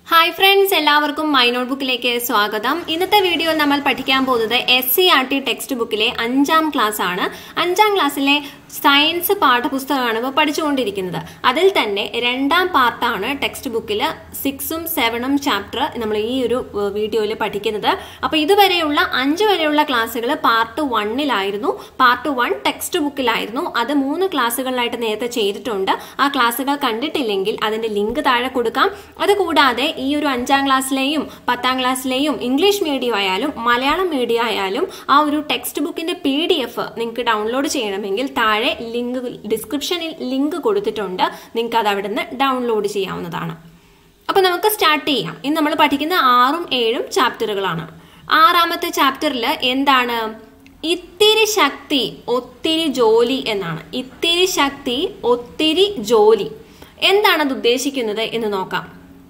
Hi friends എല്ലാവർക്കും my note ബുക്കിലേക്ക് സ്വാഗതം ഇന്നത്തെ വീഡിയോ നമ്മൾ പഠിക്കാൻ പോകുന്നത് S C R T text ബുക്കിലെ അഞ്ചാം ക്ലാസ് ആണ് അഞ്ചാം ക്ലാസ്സിലെ സയൻസ് പാഠപുസ്തകമാണ് ഇപ്പോൾ പഠിച്ചുകൊണ്ടിരിക്കുന്നത് അതിൽ തന്നെ രണ്ടാം പാർട്ടാണ് ടെക്സ്റ്റ് ബുക്കിൽ സിക്സും സെവനും ചാപ്റ്റർ നമ്മൾ ഈ ഒരു വീഡിയോയിൽ പഠിക്കുന്നത് അപ്പോൾ ഇതുവരെയുള്ള അഞ്ച് വരെയുള്ള ക്ലാസ്സുകൾ പാർട്ട് വണ്ണിലായിരുന്നു പാർട്ട് വൺ ടെക്സ്റ്റ് ബുക്കിലായിരുന്നു അത് മൂന്ന് ക്ലാസ്സുകളിലായിട്ട് നേരത്തെ ചെയ്തിട്ടുണ്ട് ആ ക്ലാസ്സുകൾ കണ്ടിട്ടില്ലെങ്കിൽ അതിന്റെ ലിങ്ക് താഴെ കൊടുക്കാം അതുകൂടാതെ ഈ ഒരു അഞ്ചാം ക്ലാസ്സിലെയും പത്താം ക്ലാസ്സിലെയും ഇംഗ്ലീഷ് മീഡിയം ആയാലും മലയാളം മീഡിയം ആയാലും ആ ഒരു ടെക്സ്റ്റ് ബുക്കിന്റെ പി ഡി എഫ് നിങ്ങൾക്ക് ഡൗൺലോഡ് ചെയ്യണമെങ്കിൽ താഴെ ലിങ്ക് ഡിസ്ക്രിപ്ഷനിൽ ലിങ്ക് കൊടുത്തിട്ടുണ്ട് നിങ്ങൾക്ക് അത് അവിടെ നിന്ന് ഡൗൺലോഡ് ചെയ്യാവുന്നതാണ് അപ്പൊ നമുക്ക് സ്റ്റാർട്ട് ചെയ്യാം ഇന്ന് നമ്മൾ പഠിക്കുന്ന ആറും ഏഴും ചാപ്റ്ററുകളാണ് ആറാമത്തെ ചാപ്റ്ററിൽ എന്താണ് ഇത്തിരി ശക്തി ഒത്തിരി ജോലി എന്നാണ് ഇത്തിരി ശക്തി ഒത്തിരി ജോലി എന്താണ് അത് ഉദ്ദേശിക്കുന്നത് എന്ന് നോക്കാം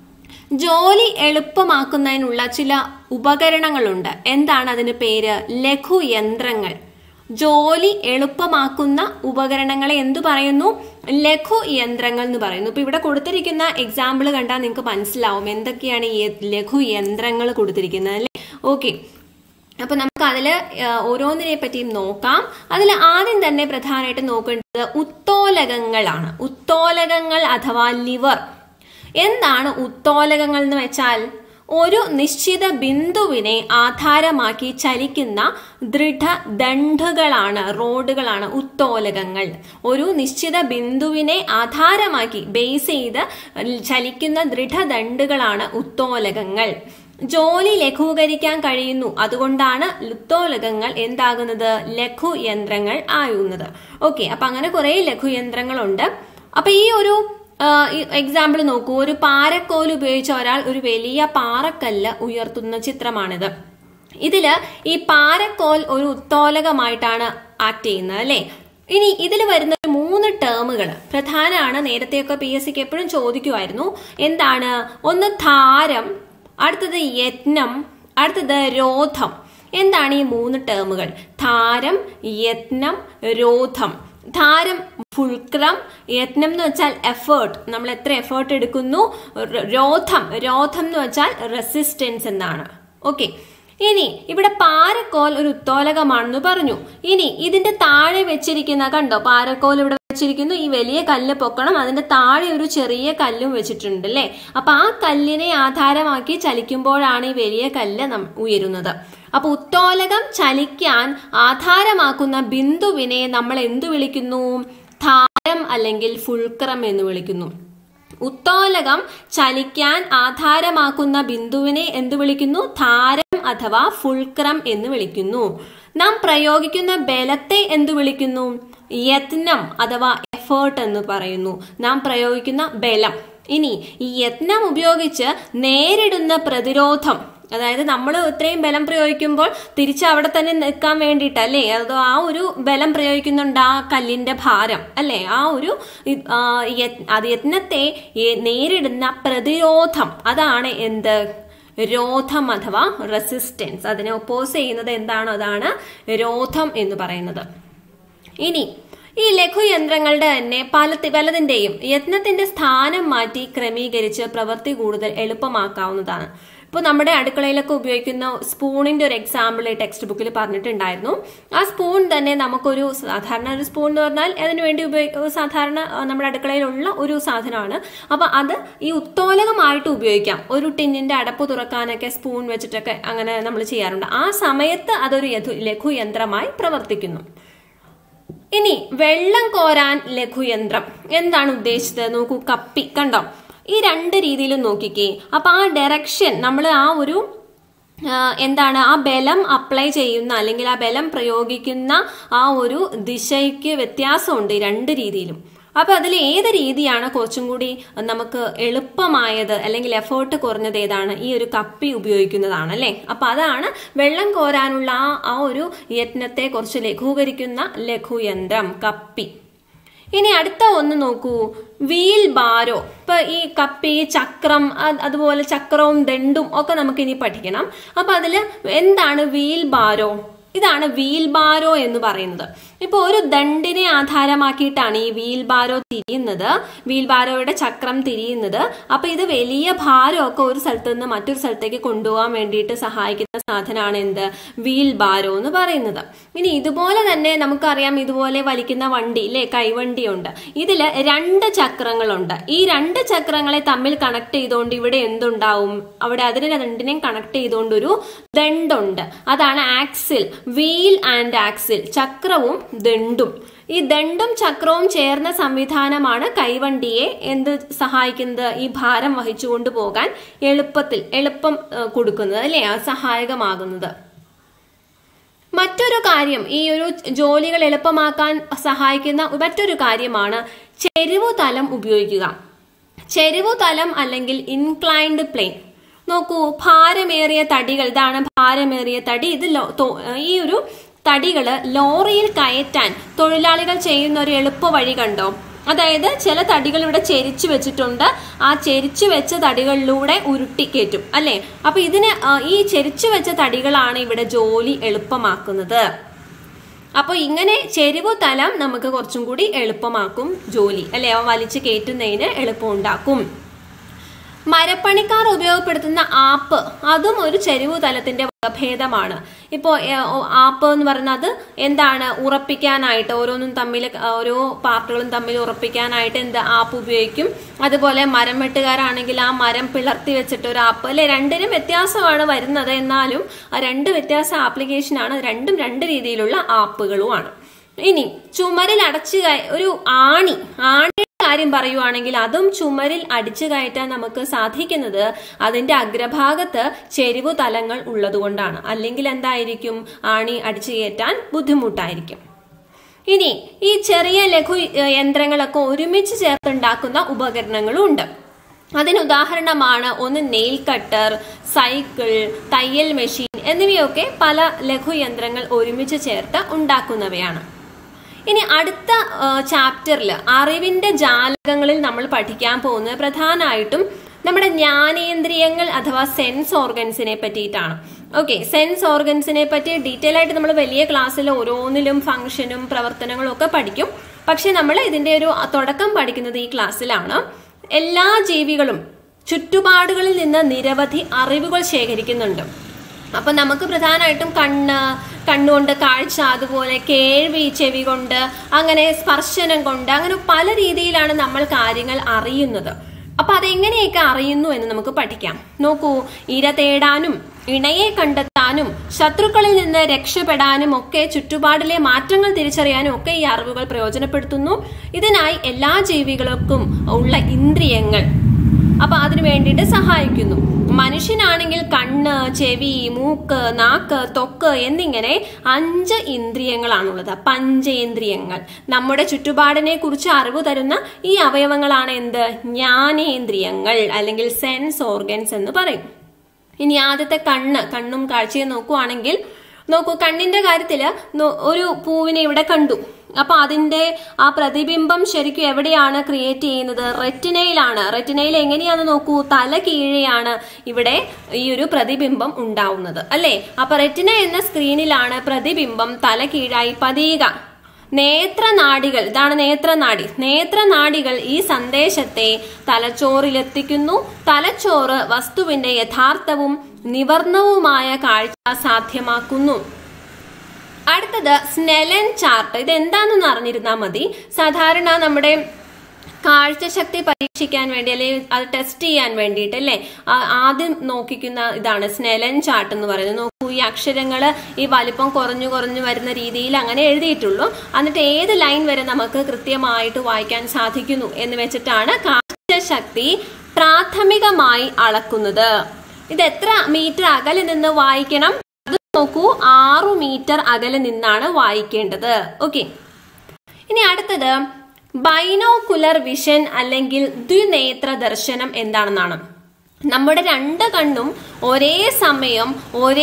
ജോലി എളുപ്പമാക്കുന്നതിനുള്ള ചില ഉപകരണങ്ങളുണ്ട് എന്താണ് അതിന് പേര് ലഘുയന്ത്രങ്ങൾ ജോലി എളുപ്പമാക്കുന്ന ഉപകരണങ്ങളെ എന്തു പറയുന്നു ലഘു യന്ത്രങ്ങൾ എന്ന് പറയുന്നു ഇപ്പൊ ഇവിടെ കൊടുത്തിരിക്കുന്ന എക്സാമ്പിൾ കണ്ടാൽ നിങ്ങൾക്ക് മനസ്സിലാവും എന്തൊക്കെയാണ് ഈ ലഘു യന്ത്രങ്ങൾ കൊടുത്തിരിക്കുന്നത് അല്ലേ ഓക്കെ അപ്പൊ നമുക്ക് അതിൽ ഓരോന്നിനെ പറ്റിയും നോക്കാം അതിൽ ആദ്യം തന്നെ പ്രധാനമായിട്ട് നോക്കേണ്ടത് ഉത്തോലകങ്ങളാണ് ഉത്തോലകങ്ങൾ അഥവാ ലിവർ എന്താണ് ഉത്തോലകങ്ങൾ എന്ന് വെച്ചാൽ ഒരു നിശ്ചിത ബിന്ദുവിനെ ആധാരമാക്കി ചലിക്കുന്ന ദൃഢദണ്ഡുകളാണ് റോഡുകളാണ് ഉത്തോലകങ്ങൾ ഒരു നിശ്ചിത ബിന്ദുവിനെ ആധാരമാക്കി ബേസ് ചെയ്ത് ചലിക്കുന്ന ദൃഢദണ്ഡുകളാണ് ഉത്തോലകങ്ങൾ ജോലി ലഘൂകരിക്കാൻ കഴിയുന്നു അതുകൊണ്ടാണ് ലുത്തോലകങ്ങൾ എന്താകുന്നത് ലഘു യന്ത്രങ്ങൾ ആകുന്നത് ഓക്കെ അപ്പൊ അങ്ങനെ കുറെ ലഘുയന്ത്രങ്ങളുണ്ട് അപ്പൊ ഈ ഒരു എക്സാമ്പിൾ നോക്കൂ ഒരു പാറക്കോൽ ഉപയോഗിച്ച ഒരാൾ ഒരു വലിയ പാറക്കല്ല് ഉയർത്തുന്ന ചിത്രമാണിത് ഇതില് ഈ പാറക്കോൽ ഒരു ഉത്തോലകമായിട്ടാണ് ആക്ട് ചെയ്യുന്നത് അല്ലെ ഇനി ഇതിൽ വരുന്ന മൂന്ന് ടേമുകൾ പ്രധാനമാണ് നേരത്തെയൊക്കെ പി എസ് സിക്ക് എപ്പോഴും ചോദിക്കുമായിരുന്നു എന്താണ് ഒന്ന് ധാരം അടുത്തത് യത്നം അടുത്തത് രോധം എന്താണ് ഈ മൂന്ന് ടേമുകൾ ധാരം യത്നം രോധം ധാരം ഫുൾക്രം യത്നം എന്ന് വെച്ചാൽ എഫേർട്ട് നമ്മൾ എത്ര എഫേർട്ട് എടുക്കുന്നു രോധം രോധം എന്ന് വെച്ചാൽ റെസിസ്റ്റൻസ് എന്നാണ് ഓക്കെ ഇനി ഇവിടെ പാരക്കോൽ ഒരു ഉത്തോലകമാണെന്ന് പറഞ്ഞു ഇനി ഇതിന്റെ താഴെ വെച്ചിരിക്കുന്ന കണ്ടോ പാരക്കോൽ ഇവിടെ വെച്ചിരിക്കുന്നു ഈ വലിയ കല്ല് പൊക്കണം അതിന്റെ താഴെ ഒരു ചെറിയ കല്ലും വെച്ചിട്ടുണ്ട് അല്ലേ അപ്പൊ ആ കല്ലിനെ ആധാരമാക്കി ചലിക്കുമ്പോഴാണ് ഈ വലിയ കല്ല് ഉയരുന്നത് അപ്പൊ ഉത്തോലകം ചലിക്കാൻ ആധാരമാക്കുന്ന ബിന്ദുവിനെ നമ്മൾ എന്തു വിളിക്കുന്നു ധാരം അല്ലെങ്കിൽ ഫുൾക്രം എന്ന് വിളിക്കുന്നു ഉത്തോലകം ചലിക്കാൻ ആധാരമാക്കുന്ന ബിന്ദുവിനെ എന്തു വിളിക്കുന്നു ധാരം അഥവാ ഫുൾക്രം എന്ന് വിളിക്കുന്നു നാം പ്രയോഗിക്കുന്ന ബലത്തെ എന്തു വിളിക്കുന്നു യത്നം അഥവാ എഫേർട്ട് എന്ന് പറയുന്നു നാം പ്രയോഗിക്കുന്ന ബലം ഇനി ഈ യത്നം ഉപയോഗിച്ച് നേരിടുന്ന പ്രതിരോധം അതായത് നമ്മൾ ഇത്രയും ബലം പ്രയോഗിക്കുമ്പോൾ തിരിച്ച് അവിടെ തന്നെ നിൽക്കാൻ വേണ്ടിയിട്ട് അല്ലേ അത് ആ ഒരു ബലം പ്രയോഗിക്കുന്നുണ്ട് ആ കല്ലിന്റെ ഭാരം അല്ലേ ആ ഒരു അത് യത്നത്തെ നേരിടുന്ന പ്രതിരോധം അതാണ് എന്ത് രോധം അഥവാ റെസിസ്റ്റൻസ് അതിനെ ഒപ്പോസ് ചെയ്യുന്നത് എന്താണോ അതാണ് രോധം എന്ന് പറയുന്നത് ഇനി ഈ ലഘുയന്ത്രങ്ങളുടെ തന്നെ പല പലതിന്റെയും യത്നത്തിന്റെ സ്ഥാനം മാറ്റി ക്രമീകരിച്ച് പ്രവൃത്തി കൂടുതൽ എളുപ്പമാക്കാവുന്നതാണ് ഇപ്പോൾ നമ്മുടെ അടുക്കളയിലൊക്കെ ഉപയോഗിക്കുന്ന സ്പൂണിന്റെ ഒരു എക്സാമ്പിൾ ഈ ടെക്സ്റ്റ് ബുക്കിൽ പറഞ്ഞിട്ടുണ്ടായിരുന്നു ആ സ്പൂൺ തന്നെ നമുക്കൊരു സാധാരണ ഒരു സ്പൂൺ എന്ന് പറഞ്ഞാൽ അതിനു വേണ്ടി ഉപയോഗ സാധാരണ നമ്മുടെ അടുക്കളയിലുള്ള ഒരു സാധനമാണ് അപ്പൊ അത് ഈ ഉത്തോലകമായിട്ട് ഉപയോഗിക്കാം ഒരു ടിന്നിന്റെ അടപ്പ് തുറക്കാനൊക്കെ സ്പൂൺ വെച്ചിട്ടൊക്കെ അങ്ങനെ നമ്മൾ ചെയ്യാറുണ്ട് ആ സമയത്ത് അതൊരു ലഘു യന്ത്രമായി പ്രവർത്തിക്കുന്നു ഇനി വെള്ളം കോരാൻ ലഘുയന്ത്രം എന്താണ് ഉദ്ദേശിച്ചത് നോക്കൂ കപ്പി കണ്ടോ ഈ രണ്ട് രീതിയിലും നോക്കിക്കേ അപ്പൊ ആ ഡയറക്ഷൻ നമ്മൾ ആ ഒരു എന്താണ് ആ ബലം അപ്ലൈ ചെയ്യുന്ന അല്ലെങ്കിൽ ആ ബലം പ്രയോഗിക്കുന്ന ആ ഒരു ദിശയ്ക്ക് വ്യത്യാസമുണ്ട് ഈ രണ്ട് രീതിയിലും അപ്പൊ അതിൽ ഏത് രീതിയാണ് കുറച്ചും കൂടി നമുക്ക് എളുപ്പമായത് അല്ലെങ്കിൽ എഫേർട്ട് കുറഞ്ഞത് ഏതാണ് ഈ ഒരു കപ്പി ഉപയോഗിക്കുന്നതാണ് അല്ലെ അപ്പൊ അതാണ് വെള്ളം കോരാനുള്ള ആ ആ ഒരു യത്നത്തെ കുറച്ച് ലഘൂകരിക്കുന്ന ലഘുയന്ത്രം കപ്പി ഇനി അടുത്ത ഒന്ന് നോക്കൂ വീൽ ബാരോ ഇപ്പൊ ഈ കപ്പി ചക്രം അതുപോലെ ചക്രവും ദണ്ടും ഒക്കെ നമുക്ക് ഇനി പഠിക്കണം അപ്പൊ അതില് എന്താണ് വീൽ ബാരോ ഇതാണ് വീൽ ബാരോ എന്ന് പറയുന്നത് ഇപ്പോൾ ഒരു ദണ്ടിനെ ആധാരമാക്കിയിട്ടാണ് ഈ വീൽ ബാരോ തിരിയുന്നത് വീൽ ബാരോയുടെ ചക്രം തിരിയുന്നത് അപ്പൊ ഇത് വലിയ ഭാരമൊക്കെ ഒരു സ്ഥലത്ത് നിന്ന് മറ്റൊരു സ്ഥലത്തേക്ക് കൊണ്ടുപോകാൻ വേണ്ടിയിട്ട് സഹായിക്കുന്ന സാധനമാണ് എന്ത് വീൽ ബാരോ എന്ന് പറയുന്നത് ഇനി ഇതുപോലെ തന്നെ നമുക്കറിയാം ഇതുപോലെ വലിക്കുന്ന വണ്ടി ഇല്ലേ കൈവണ്ടിയുണ്ട് ഇതില് രണ്ട് ചക്രങ്ങളുണ്ട് ഈ രണ്ട് ചക്രങ്ങളെ തമ്മിൽ കണക്ട് ചെയ്തുകൊണ്ട് ഇവിടെ എന്തുണ്ടാവും അവിടെ അതിനെ രണ്ടിനെയും കണക്ട് ചെയ്തുകൊണ്ട് ഒരു ദണ്ടുണ്ട് അതാണ് ആക്സിൽ വീൽ ആൻഡ് ആക്സിൽ ചക്രവും ദണ്ടും ഈ ദണ്ടും ചക്രവും ചേർന്ന സംവിധാനമാണ് കൈവണ്ടിയെ എന്ത് സഹായിക്കുന്നത് ഈ ഭാരം വഹിച്ചുകൊണ്ട് പോകാൻ എളുപ്പത്തിൽ എളുപ്പം ഏഹ്, കൊടുക്കുന്നത് അല്ലേ അത് സഹായകമാകുന്നത് മറ്റൊരു കാര്യം ഈ ഒരു ജോലികൾ എളുപ്പമാക്കാൻ സഹായിക്കുന്ന മറ്റൊരു കാര്യമാണ് ചെരിവു തലം ഉപയോഗിക്കുക ചെരിവു തലം അല്ലെങ്കിൽ ഇൻക്ലൈൻഡ് പ്ലെയിൻ നോക്കൂ ഭാരമേറിയ തടികൾ ഇതാണ് ഭാരമേറിയ തടി ഇത് ലോ- തോ- ഈ ഒരു തടികള് ലോറിയിൽ കയറ്റാൻ തൊഴിലാളികൾ ചെയ്യുന്ന ഒരു എളുപ്പ വഴി കണ്ടോ അതായത് ചില തടികൾ ഇവിടെ ചെരിച്ചു വെച്ചിട്ടുണ്ട് ആ ചെരിച്ചു വെച്ച തടികളിലൂടെ ഉരുട്ടി കയറ്റും അല്ലെ അപ്പൊ ഇതിന് ആ, ഈ ചെരിച്ചു വെച്ച തടികളാണ് ഇവിടെ ജോലി എളുപ്പമാക്കുന്നത് അപ്പൊ ഇങ്ങനെ ചെരിവു തലം നമുക്ക് കുറച്ചും കൂടി എളുപ്പമാക്കും ജോലി അല്ലെ അവ വലിച്ചു കയറ്റുന്നതിന് എളുപ്പം ഉണ്ടാക്കും മരപ്പണിക്കാർ ഉപയോഗപ്പെടുത്തുന്ന ആപ്പ് അതും ഒരു ചെരിവു തലത്തിന്റെ വകഭേദമാണ് ഇപ്പോ ഏ, ഓ, ആപ്പ് എന്ന് പറയുന്നത് എന്താണ് ഉറപ്പിക്കാനായിട്ട് ഓരോന്നും തമ്മിൽ ഓരോ പാർട്ടുകളും തമ്മിൽ ഉറപ്പിക്കാനായിട്ട് എന്ത് ആപ്പ് ഉപയോഗിക്കും അതുപോലെ മരം വെട്ടുകാരാണെങ്കിൽ ആ മരം പിളർത്തി വെച്ചിട്ട് ഒരു ആപ്പ് അല്ലെ രണ്ടിനും വ്യത്യാസമാണ് വരുന്നത് എന്നാലും ആ രണ്ട് വ്യത്യാസ ആപ്ലിക്കേഷനാണ് രണ്ടും രണ്ട് രീതിയിലുള്ള ആപ്പുകളുമാണ് ഇനി ചുമരിൽ അടച്ചു കയ ഒരു ആണി ആണിയുടെ കാര്യം പറയുവാണെങ്കിൽ അതും ചുമരിൽ അടിച്ചു കയറ്റാൻ നമുക്ക് സാധിക്കുന്നത് അതിന്റെ അഗ്രഭാഗത്ത് ചെരിവു തലങ്ങൾ ഉള്ളതുകൊണ്ടാണ് അല്ലെങ്കിൽ എന്തായിരിക്കും ആണി അടിച്ചു കയറ്റാൻ ബുദ്ധിമുട്ടായിരിക്കും ഇനി ഈ ചെറിയ ലഘു ഏഹ്, യന്ത്രങ്ങളൊക്കെ ഒരുമിച്ച് ചേർത്തുണ്ടാക്കുന്ന ഉപകരണങ്ങളും ഉണ്ട് അതിന് ഉദാഹരണമാണ് ഒന്ന് നെയിൽ കട്ടർ സൈക്കിൾ തയ്യൽ മെഷീൻ എന്നിവയൊക്കെ പല ലഘുയന്ത്രങ്ങൾ ഒരുമിച്ച് ചേർത്ത് ഉണ്ടാക്കുന്നവയാണ് ഇനി അടുത്ത ചാപ്റ്ററിൽ അറിവിന്റെ ജാലകങ്ങളിൽ നമ്മൾ പഠിക്കാൻ പോകുന്നത് പ്രധാനമായിട്ടും നമ്മുടെ ജ്ഞാനേന്ദ്രിയങ്ങൾ അഥവാ സെൻസ് ഓർഗൻസിനെ പറ്റിയിട്ടാണ് ഓക്കെ സെൻസ് ഓർഗൻസിനെ പറ്റി ഡീറ്റെയിൽ ആയിട്ട് നമ്മൾ വലിയ ക്ലാസ്സിൽ ഓരോന്നിലും ഫംഗ്ഷനും പ്രവർത്തനങ്ങളും ഒക്കെ പഠിക്കും പക്ഷെ നമ്മൾ ഇതിന്റെ ഒരു തുടക്കം പഠിക്കുന്നത് ഈ ക്ലാസ്സിലാണ് എല്ലാ ജീവികളും ചുറ്റുപാടുകളിൽ നിന്ന് നിരവധി അറിവുകൾ ശേഖരിക്കുന്നുണ്ട് അപ്പൊ നമുക്ക് പ്രധാനമായിട്ടും കണ്ണ് കണ്ണുകൊണ്ട് കാഴ്ച അതുപോലെ കേൾവി ചെവി കൊണ്ട് അങ്ങനെ സ്പർശനം കൊണ്ട് അങ്ങനെ പല രീതിയിലാണ് നമ്മൾ കാര്യങ്ങൾ അറിയുന്നത് അപ്പൊ അതെങ്ങനെയൊക്കെ അറിയുന്നു എന്ന് നമുക്ക് പഠിക്കാം നോക്കൂ ഇര തേടാനും ഇണയെ കണ്ടെത്താനും ശത്രുക്കളിൽ നിന്ന് രക്ഷപ്പെടാനും ഒക്കെ ചുറ്റുപാടിലെ മാറ്റങ്ങൾ തിരിച്ചറിയാനും ഒക്കെ ഈ അറിവുകൾ പ്രയോജനപ്പെടുത്തുന്നു ഇതിനായി എല്ലാ ജീവികൾക്കും ഉള്ള ഇന്ദ്രിയങ്ങൾ അപ്പൊ അതിനു വേണ്ടിയിട്ട് സഹായിക്കുന്നു മനുഷ്യനാണെങ്കിൽ കണ്ണ് ചെവി മൂക്ക് നാക്ക് ത്വക്ക് എന്നിങ്ങനെ അഞ്ച് ഇന്ദ്രിയങ്ങളാണുള്ളത് പഞ്ചേന്ദ്രിയങ്ങൾ നമ്മുടെ ചുറ്റുപാടിനെ കുറിച്ച് അറിവ് തരുന്ന ഈ അവയവങ്ങളാണ് എന്ത് ജ്ഞാനേന്ദ്രിയങ്ങൾ അല്ലെങ്കിൽ സെൻസ് ഓർഗൻസ് എന്ന് പറയും ഇനി ആദ്യത്തെ കണ്ണ് കണ്ണും കാഴ്ചയും നോക്കുവാണെങ്കിൽ നോക്കൂ കണ്ണിന്റെ കാര്യത്തില് നോ- ഒരു പൂവിനെ ഇവിടെ കണ്ടു അപ്പൊ അതിന്റെ ആ പ്രതിബിംബം ശരിക്കും എവിടെയാണ് ക്രിയേറ്റ് ചെയ്യുന്നത് റെറ്റിനയിലാണ് റെറ്റിനയിൽ എങ്ങനെയാന്ന് നോക്കൂ തല കീഴെയാണ് ഇവിടെ ഈ ഒരു പ്രതിബിംബം ഉണ്ടാവുന്നത് അല്ലേ അപ്പൊ റെറ്റിന എന്ന സ്ക്രീനിലാണ് പ്രതിബിംബം തല കീഴായി പതിയുക നേത്രനാഡികൾ ഇതാണ് നേത്രനാഡി നേത്രനാഡികൾ ഈ സന്ദേശത്തെ തലച്ചോറിലെത്തിക്കുന്നു തലച്ചോറ് വസ്തുവിന്റെ യഥാർത്ഥവും നിവർണവുമായ കാഴ്ച സാധ്യമാക്കുന്നു അടുത്തത് സ്നെലൻ ചാർട്ട് ഇത് എന്താണെന്ന് അറിഞ്ഞിരുന്നാൽ മതി സാധാരണ നമ്മുടെ കാഴ്ചശക്തി പരീക്ഷിക്കാൻ വേണ്ടി അല്ലെങ്കിൽ അത് ടെസ്റ്റ് ചെയ്യാൻ വേണ്ടിയിട്ട് അല്ലേ ആ- ആദ്യം നോക്കിക്കുന്ന ഇതാണ് സ്നെലൻ ചാർട്ട് എന്ന് പറയുന്നത് നോക്കൂ ഈ അക്ഷരങ്ങള് ഈ വലിപ്പം കുറഞ്ഞു കുറഞ്ഞു വരുന്ന രീതിയിൽ അങ്ങനെ എഴുതിയിട്ടുള്ളൂ എന്നിട്ട് ഏത് ലൈൻ വരെ നമുക്ക് കൃത്യമായിട്ട് വായിക്കാൻ സാധിക്കുന്നു എന്ന് വെച്ചിട്ടാണ് കാഴ്ചശക്തി പ്രാഥമികമായി അളക്കുന്നത് ഇത് എത്ര മീറ്റർ അകലെ നിന്ന് വായിക്കണം അത് നോക്കൂ ആറു മീറ്റർ അകലെ നിന്നാണ് വായിക്കേണ്ടത് ഓക്കെ ഇനി അടുത്തത് ബൈനോക്കുലർ വിഷൻ അല്ലെങ്കിൽ ദ്വിനേത്ര ദർശനം എന്താണെന്നാണ് നമ്മുടെ രണ്ട് കണ്ണും ഒരേ സമയം ഒരേ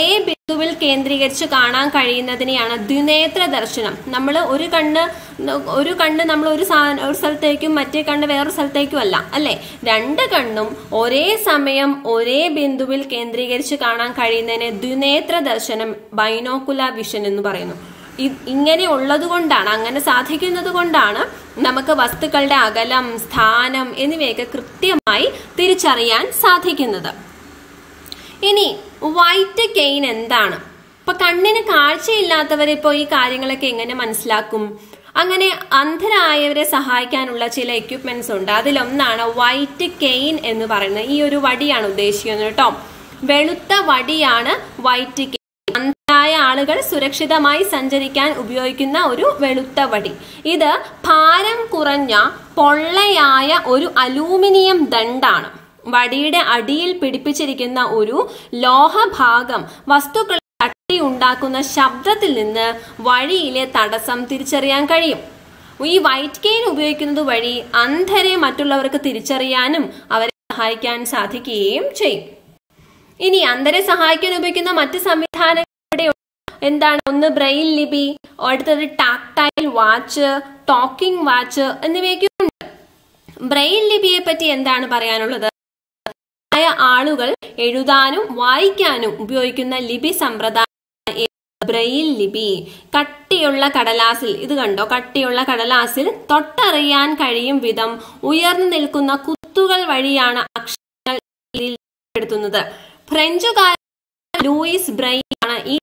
ബിന്ദുവിൽ കേന്ദ്രീകരിച്ച് കാണാൻ കഴിയുന്നതിനെയാണ് ദ്വിനേത്ര ദർശനം നമ്മൾ ഒരു കണ്ണ് ഒരു കണ്ണ് നമ്മൾ ഒരു സാ ഒരു സ്ഥലത്തേക്കും മറ്റേ കണ്ണ് വേറൊരു സ്ഥലത്തേക്കും അല്ല അല്ലെ രണ്ട് കണ്ണും ഒരേ സമയം ഒരേ ബിന്ദുവിൽ കേന്ദ്രീകരിച്ച് കാണാൻ കഴിയുന്നതിനെ ദ്വിനേത്ര ദർശനം ബൈനോക്കുലാർ വിഷൻ എന്ന് പറയുന്നു ഇ- ഇങ്ങനെ ഉള്ളത് കൊണ്ടാണ് അങ്ങനെ സാധിക്കുന്നത് കൊണ്ടാണ് നമുക്ക് വസ്തുക്കളുടെ അകലം സ്ഥാനം എന്നിവയൊക്കെ കൃത്യമായി തിരിച്ചറിയാൻ സാധിക്കുന്നത് ഇനി വൈറ്റ് കെയിൻ എന്താണ് ഇപ്പൊ കണ്ണിന് കാഴ്ചയില്ലാത്തവരെ ഇപ്പോൾ ഈ കാര്യങ്ങളൊക്കെ എങ്ങനെ മനസ്സിലാക്കും അങ്ങനെ അന്ധരായവരെ സഹായിക്കാനുള്ള ചില എക്യുപ്മെന്റ്സ് ഉണ്ട് അതിലൊന്നാണ് വൈറ്റ് കെയിൻ എന്ന് പറയുന്നത് ഈ ഒരു വടിയാണ് ഉദ്ദേശിക്കുന്നത് കേട്ടോ വെളുത്ത വടിയാണ് വൈറ്റ് കെയിൻ അന്ധരായ ആളുകൾ സുരക്ഷിതമായി സഞ്ചരിക്കാൻ ഉപയോഗിക്കുന്ന ഒരു വെളുത്ത വടി ഇത് ഭാരം കുറഞ്ഞ പൊള്ളയായ ഒരു അലൂമിനിയം ദണ്ടാണ് വടിയുടെ അടിയിൽ പിടിപ്പിച്ചിരിക്കുന്ന ഒരു ലോഹഭാഗം വസ്തുക്കൾ തട്ടി ഉണ്ടാക്കുന്ന ശബ്ദത്തിൽ നിന്ന് വഴിയിലെ തടസ്സം തിരിച്ചറിയാൻ കഴിയും ഈ വൈറ്റ് കെയിൻ ഉപയോഗിക്കുന്നത് വഴി അന്ധരെ മറ്റുള്ളവർക്ക് തിരിച്ചറിയാനും അവരെ സഹായിക്കാൻ സാധിക്കുകയും ചെയ്യും ഇനി അന്ധരെ സഹായിക്കാൻ ഉപയോഗിക്കുന്ന മറ്റ് സംവിധാനങ്ങൾ ഇവിടെയുണ്ട്. എന്താണ് ഒന്ന് ബ്രെയിൽ ലിപി അടുത്തത് ടാക്ടൈൽ വാച്ച് ടോക്കിംഗ് വാച്ച് എന്നിവയൊക്കെ ഉണ്ട് ബ്രെയിൽ ലിപിയെ പറ്റി എന്താണ് പറയാനുള്ളത് ആയ ആളുകൾ എഴുതാനും വായിക്കാനും ഉപയോഗിക്കുന്ന ലിപി സമ്പ്രദായം ബ്രെയിൽ ലിപി കട്ടിയുള്ള കടലാസിൽ ഇത് കണ്ടോ കട്ടിയുള്ള കടലാസിൽ തൊട്ടറിയാൻ കഴിയും വിധം ഉയർന്നു നിൽക്കുന്ന കുത്തുകൾ വഴിയാണ് അക്ഷരങ്ങൾ രേഖപ്പെടുത്തുന്നത് ഫ്രഞ്ചുകാരൻ ലൂയിസ് ബ്രെയിൽ ആണ് ഈ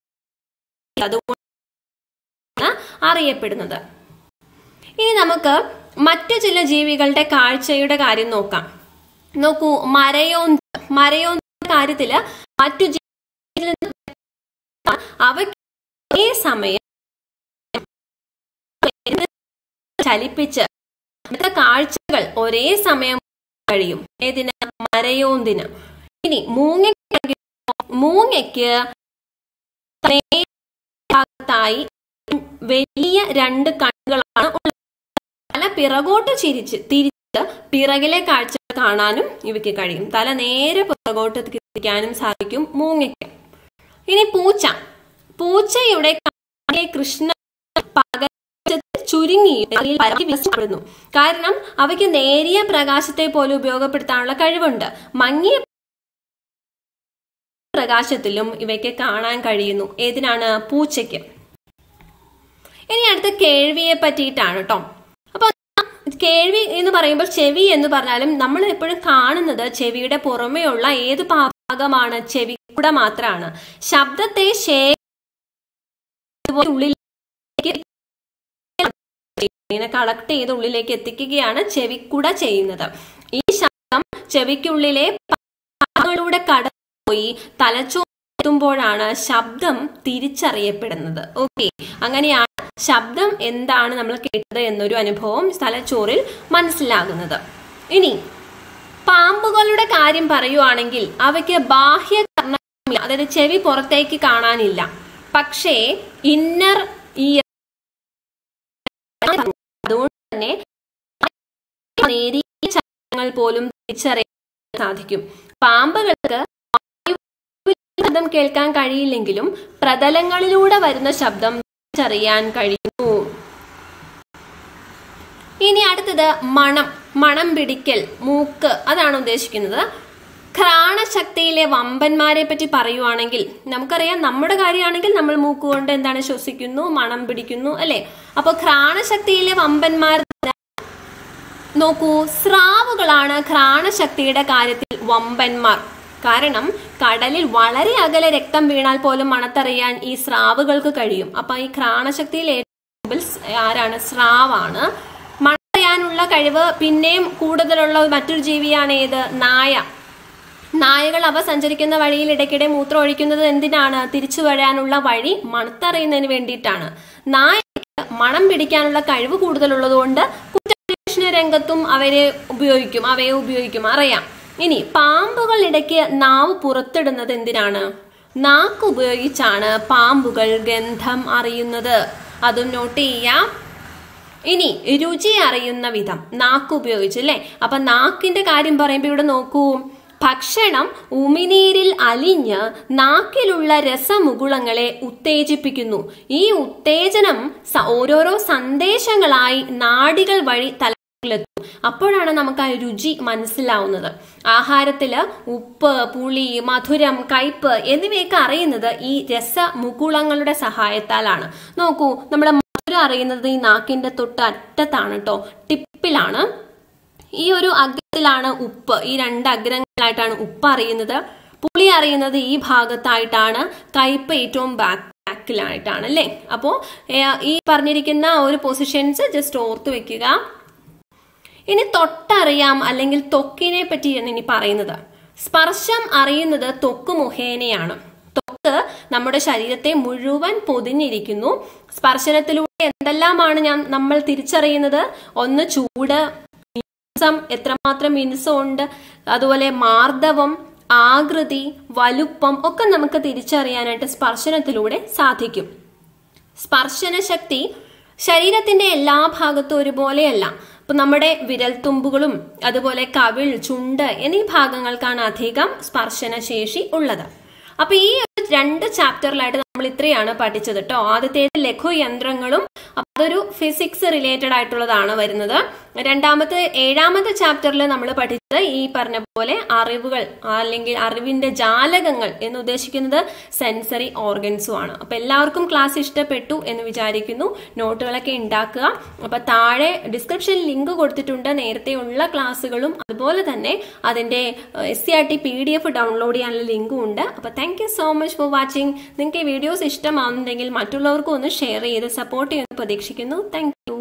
അതുകൊണ്ടാണ് അറിയപ്പെടുന്നത് ഇനി നമുക്ക് മറ്റു ചില ജീവികളുടെ കാഴ്ചയുടെ കാര്യം നോക്കാം നോക്കൂ മരയോന്ത് മരയോന്ത് കാര്യത്തില് മറ്റു ജീവികളിൽ നിന്ന് അവയ്ക്ക് ഒരേ സമയം ചലിപ്പിച്ച് അടുത്ത കാഴ്ചകൾ ഒരേ സമയം കഴിയും ഏതിന് മരയോന്തിന് ഇനി മൂങ്ങയ്ക്ക് മൂങ്ങയ്ക്ക് ഭാഗത്തായി വലിയ രണ്ട് കണ്ണുകളാണ് ഉള്ളത് തല പിറകോട്ട് ചിരിച്ച് തിരിച്ച് പിറകിലെ കാഴ്ച കാണാനും ഇവയ്ക്ക് കഴിയും തല നേരെ പിറകോട്ട് തിരിക്കാനും സാധിക്കും മൂങ്ങയ്ക്ക് ഇനി പൂച്ച പൂച്ചയുടെ കണ്ണിലെ കൃഷ്ണ പകർച്ചത്തിൽ ചുരുങ്ങി അല്ലെങ്കിൽ പരത്തി വികസിക്കപ്പെടുന്നു കാരണം അവയ്ക്ക് നേരിയ പ്രകാശത്തെ പോലും ഉപയോഗപ്പെടുത്താനുള്ള കഴിവുണ്ട് മങ്ങിയ പ്രകാശത്തിലും ഇവയ്ക്ക് കാണാൻ കഴിയുന്നു ഏതിനാണ് പൂച്ചയ്ക്ക് ഇനി അടുത്ത കേൾവിയെ പറ്റിയിട്ടാണ് കേട്ടോ അപ്പൊ കേൾവി എന്ന് പറയുമ്പോൾ ചെവി എന്ന് പറഞ്ഞാലും നമ്മൾ എപ്പോഴും കാണുന്നത് ചെവിയുടെ പുറമെയുള്ള ഏത് ഭാഗമാണ് ചെവി കൂടെ മാത്രമാണ് ശബ്ദത്തെ ശേ- ഇതുപോലെ ഉള്ളിലേക്ക് ഇങ്ങനെ കളക്ട് ചെയ്ത് ഉള്ളിലേക്ക് എത്തിക്കുകയാണ് ചെവിക്കുട ചെയ്യുന്നത് ഈ ശബ്ദം ചെവിക്കുള്ളിലെ ഭാഗങ്ങളിലൂടെ കടന്നുപോയി തലച്ചോറെത്തുമ്പോഴാണ് ശബ്ദം തിരിച്ചറിയപ്പെടുന്നത് ഓക്കെ അങ്ങനെയാണ് ശബ്ദം എന്താണ് നമ്മൾ കേട്ടത് എന്നൊരു അനുഭവം തലച്ചോറിൽ മനസ്സിലാകുന്നത് ഇനി പാമ്പുകളുടെ കാര്യം പറയുവാണെങ്കിൽ അവയ്ക്ക് ബാഹ്യ കർണമില്ല അതായത് ചെവി പുറത്തേക്ക് കാണാനില്ല പക്ഷേ ഇന്നർ ഈ അതുകൊണ്ട് തന്നെ നേരിയ ശബ്ദങ്ങൾ പോലും തിരിച്ചറിയാൻ സാധിക്കും പാമ്പുകൾക്ക് വായുവിൽ ശബ്ദം കേൾക്കാൻ കഴിയില്ലെങ്കിലും പ്രതലങ്ങളിലൂടെ വരുന്ന ശബ്ദം തിരിച്ചറിയാൻ കഴിയുന്നു ഇനി അടുത്തത് മണം മണം പിടിക്കൽ മൂക്ക് അതാണ് ഉദ്ദേശിക്കുന്നത് ഘ്രാണശക്തിയിലെ വമ്പന്മാരെ പറ്റി പറയുവാണെങ്കിൽ നമുക്കറിയാം നമ്മുടെ കാര്യമാണെങ്കിൽ നമ്മൾ മൂക്ക് കൊണ്ട് എന്താണ് ശ്വസിക്കുന്നു മണം പിടിക്കുന്നു അല്ലെ അപ്പൊ ഘ്രാണശക്തിയിലെ വമ്പന്മാർ നോക്കൂ സ്രാവുകളാണ് ഘ്രാണശക്തിയുടെ കാര്യത്തിൽ വമ്പന്മാർ കാരണം കടലിൽ വളരെ അകലെ രക്തം വീണാൽ പോലും മണത്തറിയാൻ ഈ സ്രാവുകൾക്ക് കഴിയും അപ്പൊ ഈ ഘ്രാണശക്തിയിൽ ഏറ്റവും മുമ്പിൽ സ് ആരാണ് സ്രാവാണ് മണത്തറിയാനുള്ള കഴിവ് പിന്നെയും കൂടുതലുള്ള മറ്റൊരു ജീവിയാണ് ഏത് നായ നായകൾ അവ സഞ്ചരിക്കുന്ന വഴിയിൽ ഇടയ്ക്കിടെ മൂത്രം ഒഴിക്കുന്നത് എന്തിനാണ് തിരിച്ചു വരാനുള്ള വഴി മണത്തറിയുന്നതിന് വേണ്ടിയിട്ടാണ് നായയ്ക്ക് മണം പിടിക്കാനുള്ള കഴിവ് കൂടുതലുള്ളതുകൊണ്ട് കുറ്റാന്വേഷണ രംഗത്തും അവരെ ഉപയോഗിക്കും അവയെ ഉപയോഗിക്കും അറിയാം ഇനി പാമ്പുകൾ ഇടയ്ക്ക് നാവ് പുറത്തിടുന്നത് എന്തിനാണ് നാക്ക് ഉപയോഗിച്ചാണ് പാമ്പുകൾ ഗന്ധം അറിയുന്നത് അതും നോട്ട് ചെയ്യാം ഇനി രുചി അറിയുന്ന വിധം നാക്ക് ഉപയോഗിച്ച് അല്ലേ അപ്പൊ നാക്കിന്റെ കാര്യം പറയുമ്പോൾ ഇവിടെ നോക്കൂ ഭക്ഷണം ഉമിനീരിൽ അലിഞ്ഞ് നാക്കിലുള്ള രസമുകുളങ്ങളെ ഉത്തേജിപ്പിക്കുന്നു ഈ ഉത്തേജനം സ- ഓരോരോ സന്ദേശങ്ങളായി നാഡികൾ വഴി തലത്തിലെത്തും അപ്പോഴാണ് നമുക്ക് ആ രുചി മനസ്സിലാവുന്നത് ആഹാരത്തില് ഉപ്പ് പുളി മധുരം കയ്പ് എന്നിവയൊക്കെ അറിയുന്നത് ഈ രസമുകുളങ്ങളുടെ സഹായത്താലാണ് നോക്കൂ നമ്മുടെ മധുരം അറിയുന്നത് ഈ നാക്കിന്റെ തൊട്ട് അറ്റത്താണ് കേട്ടോ ടിപ്പിലാണ് ഈ ഒരു അഗ്രത്തിലാണ് ഉപ്പ് ഈ രണ്ട് അഗ്രങ്ങളായിട്ടാണ് ഉപ്പ് അറിയുന്നത് പുളി അറിയുന്നത് ഈ ഭാഗത്തായിട്ടാണ് കയ്പ് ഏറ്റവും ബാക്ക് ബാക്കിലായിട്ടാണ് അല്ലേ അപ്പോൾ ഈ പറഞ്ഞിരിക്കുന്ന ഒരു പൊസിഷൻസ് ജസ്റ്റ് ഓർത്ത് വെക്കുക ഇനി തൊട്ടറിയാം അല്ലെങ്കിൽ ത്വക്കിനെ പറ്റിയാണ് ഇനി പറയുന്നത് സ്പർശം അറിയുന്നത് ത്വക്ക് മുഖേനയാണ് ത്വക്ക് നമ്മുടെ ശരീരത്തെ മുഴുവൻ പൊതിഞ്ഞിരിക്കുന്നു സ്പർശനത്തിലൂടെ എന്തെല്ലാമാണ് ഞാൻ നമ്മൾ തിരിച്ചറിയുന്നത് ഒന്ന് ചൂട് മിനുസം എത്രമാത്രം മിനുസം ഉണ്ട് അതുപോലെ മാർദ്ദവം ആകൃതി വലുപ്പം ഒക്കെ നമുക്ക് തിരിച്ചറിയാനായിട്ട് സ്പർശനത്തിലൂടെ സാധിക്കും സ്പർശന ശക്തി ശരീരത്തിന്റെ എല്ലാ ഭാഗത്തും ഒരുപോലെയല്ല ഇപ്പൊ നമ്മുടെ വിരൽത്തുമ്പുകളും അതുപോലെ കവിൾ ചുണ്ട് എന്നീ ഭാഗങ്ങൾക്കാണ് അധികം സ്പർശന ശേഷി ഉള്ളത് അപ്പൊ ഈ ഒരു രണ്ട് ചാപ്റ്ററിലായിട്ട് നമ്മൾ ഇത്രയാണ് പഠിച്ചത് കേട്ടോ ആദ്യത്തേത് ലഘുയന്ത്രങ്ങളും അപ്പൊ അതൊരു ഫിസിക്സ് റിലേറ്റഡ് ആയിട്ടുള്ളതാണ് വരുന്നത് രണ്ടാമത്തെ ഏഴാമത്തെ ചാപ്റ്ററിൽ നമ്മൾ പഠിച്ചത് ഈ പറഞ്ഞ പോലെ അറിവുകൾ അല്ലെങ്കിൽ അറിവിന്റെ ജാലകങ്ങൾ എന്ന് ഉദ്ദേശിക്കുന്നത് സെൻസറി ഓർഗൻസും ആണ് അപ്പൊ എല്ലാവർക്കും ക്ലാസ് ഇഷ്ടപ്പെട്ടു എന്ന് വിചാരിക്കുന്നു നോട്ടുകളൊക്കെ ഉണ്ടാക്കുക അപ്പൊ താഴെ ഡിസ്ക്രിപ്ഷനിൽ ലിങ്ക് കൊടുത്തിട്ടുണ്ട് നേരത്തെ ഉള്ള ക്ലാസ്സുകളും അതുപോലെ തന്നെ അതിന്റെ S C R T P D F download ചെയ്യാനുള്ള ലിങ്കും ഉണ്ട് അപ്പൊ thank you so much for watching നിങ്ങൾക്ക് ഈ വീഡിയോസ് ഇഷ്ടമാവുന്നുണ്ടെങ്കിൽ മറ്റുള്ളവർക്കും ഒന്ന് ഷെയർ ചെയ്ത് സപ്പോർട്ട് ചെയ്യുമെന്ന് പ്രതീക്ഷിക്കുന്നു താങ്ക് യു